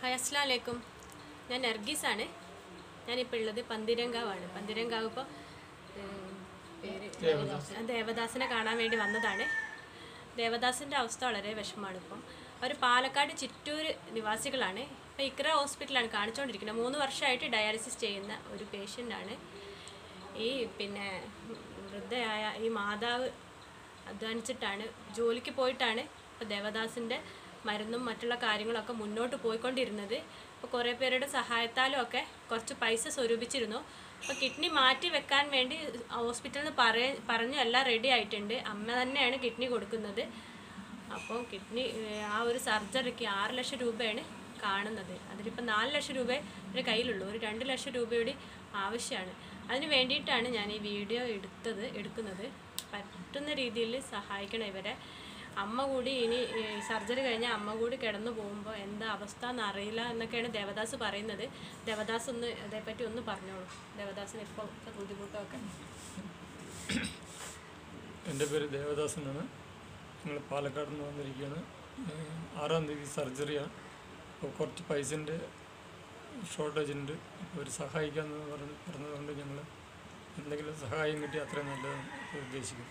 hi അസ്സാം വലൈക്കും ഞാൻ നർഗീസാണ് ഞാനിപ്പോൾ ഉള്ളത് പന്തിരങ്കാവാണ് പന്തിരങ്കാവ് ഇപ്പോൾ പേര് ദേവദാസിനെ കാണാൻ വേണ്ടി വന്നതാണ് ദേവദാസിൻ്റെ അവസ്ഥ വളരെ വിഷമമാണ് ഇപ്പം അവർ പാലക്കാട് ചിറ്റൂർ നിവാസികളാണ് ഇപ്പോൾ ഇക്ര ഹോസ്പിറ്റലാണ് കാണിച്ചുകൊണ്ടിരിക്കുന്നത് മൂന്ന് വർഷമായിട്ട് ഡയാലിസിസ് ചെയ്യുന്ന ഒരു പേഷ്യൻ്റാണ് ഈ പിന്നെ വൃദ്ധയായ ഈ മാതാവ് അധ്വാനിച്ചിട്ടാണ് ജോലിക്ക് പോയിട്ടാണ് ഇപ്പോൾ ദേവദാസിൻ്റെ മരുന്നും മറ്റുള്ള കാര്യങ്ങളൊക്കെ മുന്നോട്ട് പോയിക്കൊണ്ടിരുന്നത് അപ്പോൾ കുറേ പേരുടെ സഹായത്താലും ഒക്കെ കുറച്ച് പൈസ സ്വരൂപിച്ചിരുന്നു അപ്പോൾ കിഡ്നി മാറ്റി വെക്കാൻ വേണ്ടി ഹോസ്പിറ്റലിൽ നിന്ന് പറയ പറഞ്ഞു എല്ലാം റെഡി ആയിട്ടുണ്ട് അമ്മ തന്നെയാണ് കിഡ്നി കൊടുക്കുന്നത് അപ്പോൾ കിഡ്നി ഏഹ്, ആ ഒരു സർജറിക്ക് ആറ് ലക്ഷം രൂപയാണ് കാണുന്നത് അതിലിപ്പോൾ നാല് ലക്ഷം രൂപ ഒരു കയ്യിലുള്ളൂ ഒരു രണ്ട് ലക്ഷം രൂപയുടെ ആവശ്യമാണ് അതിന് വേണ്ടിയിട്ടാണ് ഞാൻ ഈ വീഡിയോ എടുത്തത് എടുക്കുന്നത് പറ്റുന്ന രീതിയിൽ സഹായിക്കണം ഇവരെ അമ്മ കൂടി ഇനി സർജറി കഴിഞ്ഞാൽ അമ്മ കൂടി കിടന്നു പോകുമ്പോൾ എന്താ അവസ്ഥ എന്നറിയില്ല എന്നൊക്കെയാണ് ദേവദാസ് പറയുന്നത് ദേവദാസ് ഒന്ന് അതേപ്പറ്റി ഒന്ന് പറഞ്ഞോളൂ ദേവദാസിന് ഇപ്പോൾ ബുദ്ധിമുട്ടൊക്കെ എൻ്റെ പേര് ദേവദാസ് എന്നാണ് ഞങ്ങൾ പാലക്കാട് നിന്ന് വന്നിരിക്കുകയാണ് ഏഹ് ആറാം തീയതി സർജറിയാണ് അപ്പോൾ കുറച്ച് പൈസൻ്റെ ഷോർട്ടേജ് ഉണ്ട് അപ്പോൾ അവർ സഹായിക്കാമെന്ന് പറഞ്ഞ് പറഞ്ഞതുകൊണ്ട് ഞങ്ങൾ എന്തെങ്കിലും സഹായം കിട്ടി അത്രയും നല്ലതെന്ന് ഉദ്ദേശിക്കും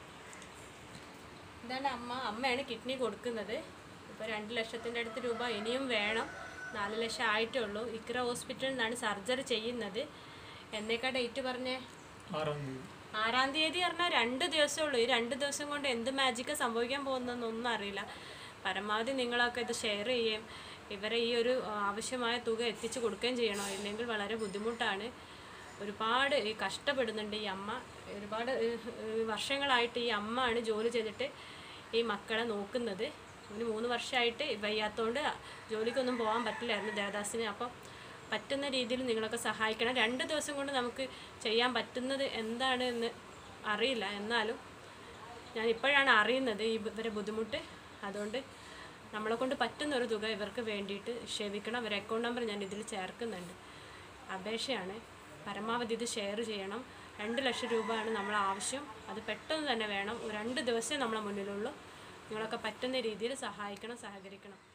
ഇതാണ് അമ്മ അമ്മയാണ് കിഡ്നി കൊടുക്കുന്നത് ഇപ്പോൾ രണ്ട് ലക്ഷത്തിൻ്റെ അടുത്ത് രൂപ ഇനിയും വേണം നാല് ലക്ഷം ആയിട്ടേ ഉള്ളൂ ഇക്ര ഹോസ്പിറ്റലിൽ നിന്നാണ് സർജറി ചെയ്യുന്നത് എന്നേക്കാ ഡേറ്റ് പറഞ്ഞേ ആറാം തീയതി ആറാം തീയതി പറഞ്ഞാൽ രണ്ട് ദിവസമേ ഉള്ളൂ ഈ രണ്ട് ദിവസം കൊണ്ട് എന്ത് മാജിക്കാണ് സംഭവിക്കാൻ പോകുന്നതെന്നൊന്നും അറിയില്ല പരമാവധി നിങ്ങളൊക്കെ ഇത് ഷെയർ ചെയ്യുകയും ഇവരെ ഈ ഒരു ആ, ആവശ്യമായ തുക എത്തിച്ചു കൊടുക്കുകയും ചെയ്യണം ഇല്ലെങ്കിൽ വളരെ ബുദ്ധിമുട്ടാണ് ഒരുപാട് ഈ കഷ്ടപ്പെടുന്നുണ്ട് ഈ അമ്മ ഒരുപാട് ഏഹ്, ഏഹ്, വർഷങ്ങളായിട്ട് ഈ അമ്മ ആണ് ജോലി ചെയ്തിട്ട് ഈ മക്കളെ നോക്കുന്നത് ഇവന് മൂന്ന് വർഷമായിട്ട് വയ്യാത്തതുകൊണ്ട് ജോലിക്കൊന്നും പോകാൻ പറ്റില്ലായിരുന്നു ദേവദാസിന് അപ്പം പറ്റുന്ന രീതിയിൽ നിങ്ങളൊക്കെ സഹായിക്കണം രണ്ട് ദിവസം കൊണ്ട് നമുക്ക് ചെയ്യാൻ പറ്റുന്നത് എന്താണ് എന്ന് അറിയില്ല എന്നാലും ഞാൻ ഇപ്പോഴാണ് അറിയുന്നത് ഈ ഇവരെ ബുദ്ധിമുട്ട് അതുകൊണ്ട് നമ്മളെ കൊണ്ട് പറ്റുന്ന ഒരു തുക ഇവർക്ക് വേണ്ടിയിട്ട് ക്ഷമിക്കണം അവരുടെ അക്കൗണ്ട് നമ്പർ ഞാൻ ഇതിൽ ചേർക്കുന്നുണ്ട് അപേക്ഷയാണ് പരമാവധി ഇത് ഷെയർ ചെയ്യണം രണ്ട് ലക്ഷം രൂപയാണ് നമ്മളെ ആവശ്യം അത് പെട്ടെന്ന് തന്നെ വേണം ഒരു രണ്ട് ദിവസമേ നമ്മളെ മുന്നിലുള്ളൂ നിങ്ങളൊക്കെ പറ്റുന്ന രീതിയിൽ സഹായിക്കണം സഹകരിക്കണം